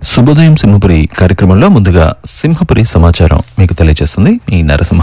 శుభోదయం సింహపురి కార్యక్రమంలో ముందుగా సింహపురి సమాచారం మీకు తెలియజేస్తుంది మీ నరసింహ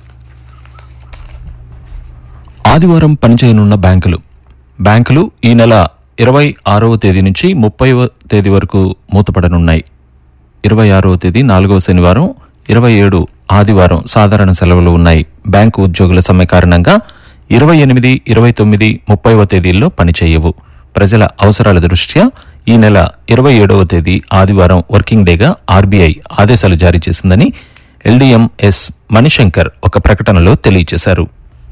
ఆదివారం పనిచేయనున్న బ్యాంకులు బ్యాంకులు ఈ నెల ఇరవై ఆరవ తేదీ నుంచి ముప్పైవ తేదీ వరకు మూతపడనున్నాయి ఇరవై ఆరవ తేదీ నాలుగవ శనివారం ఇరవై ఏడు ఆదివారం సాధారణ సెలవులు ఉన్నాయి బ్యాంకు ఉద్యోగుల సమ్మె కారణంగా ఇరవై ఎనిమిది ఇరవై తొమ్మిది ముప్పైవ తేదీల్లో పనిచేయవు ప్రజల అవసరాల దృష్ట్యా ఈ నెల ఇరవై ఏడవ తేదీ ఆదివారం వర్కింగ్ డేగా ఆర్బీఐ ఆదేశాలు జారీ చేసిందని ఎల్డీఎంఎస్ మణిశంకర్ ఒక ప్రకటనలో తెలియజేశారు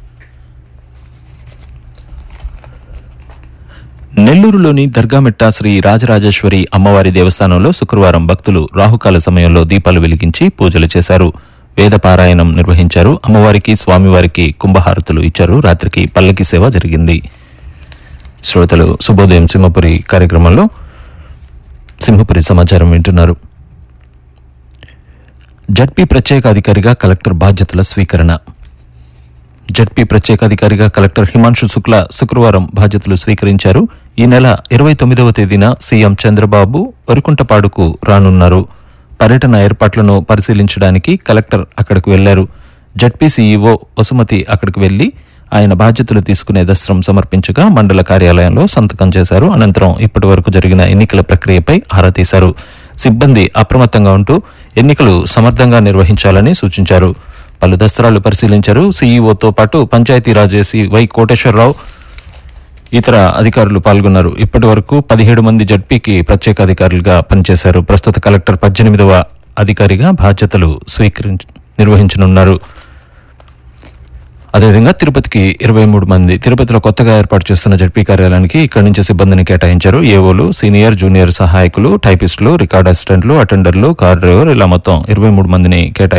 నెల్లూరులోని దర్గామిట్ట శ్రీ రాజరాజేశ్వరి అమ్మవారి దేవస్థానంలో శుక్రవారం భక్తులు రాహుకాల సమయంలో దీపాలు వెలిగించి పూజలు చేశారు వేద పారాయణం నిర్వహించారు అమ్మవారికి స్వామివారికి కుంభహారతులు ఇచ్చారు రాత్రికి పల్లకి సేవ జరిగింది శ్రోతలు శుభోదయం సింహపురి కార్యక్రమంలో సింహపురి సమాచారం వింటున్నారు జడ్పీ ప్రత్యేక అధికారిగా కలెక్టర్ బాధ్యతల స్వీకరణ జడ్పీ ప్రత్యేకాధికారిగా కలెక్టర్ హిమాంశు శుక్లా శుక్రవారం బాధ్యతలు స్వీకరించారు ఈ నెల ఇరవై తొమ్మిదవ తేదీన సీఎం చంద్రబాబు వరికుంటపాడుకు రానున్నారు పర్యటన ఏర్పాట్లను పరిశీలించడానికి కలెక్టర్ అక్కడికి వెళ్లారు జడ్పీ సీఈఓ వసుమతి అక్కడికి వెళ్లి ఆయన బాధ్యతలు తీసుకునే దస్త్రం సమర్పించగా మండల కార్యాలయంలో సంతకం చేశారు అనంతరం ఇప్పటి వరకు జరిగిన ఎన్నికల ప్రక్రియపై ఆరా తీశారు సిబ్బంది అప్రమత్తంగా ఉంటూ ఎన్నికలు సమర్థంగా నిర్వహించాలని సూచించారు పలు దస్త్రాలు పరిశీలించారు సీఈఓతో పాటు పంచాయతీరాజ్ ఏసీ వై కోటేశ్వరరావు ఇతర అధికారులు పాల్గొన్నారు ఇప్పటి వరకు పదిహేడు మంది జడ్పీకి ప్రత్యేక అధికారులుగా పనిచేశారు ప్రస్తుత కలెక్టర్ పద్దెనిమిదవ అధికారిగా బాధ్యతలు స్వీకరించి నిర్వహించనున్నారు అదేవిధంగా తిరుపతికి ఇరవై మూడు మంది తిరుపతిలో కొత్తగా ఏర్పాటు చేస్తున్న జడ్పీ కార్యాలయానికి ఇక్కడి నుంచి సిబ్బందిని కేటాయించారు ఏవోలు సీనియర్ జూనియర్ సహాయకులు టైపిస్టులు రికార్డ్ అసిస్టెంట్లు అటెండర్లు కార్ డ్రైవర్ ఇలా మొత్తం ఇరవై మూడు మందిని కేటాయించారు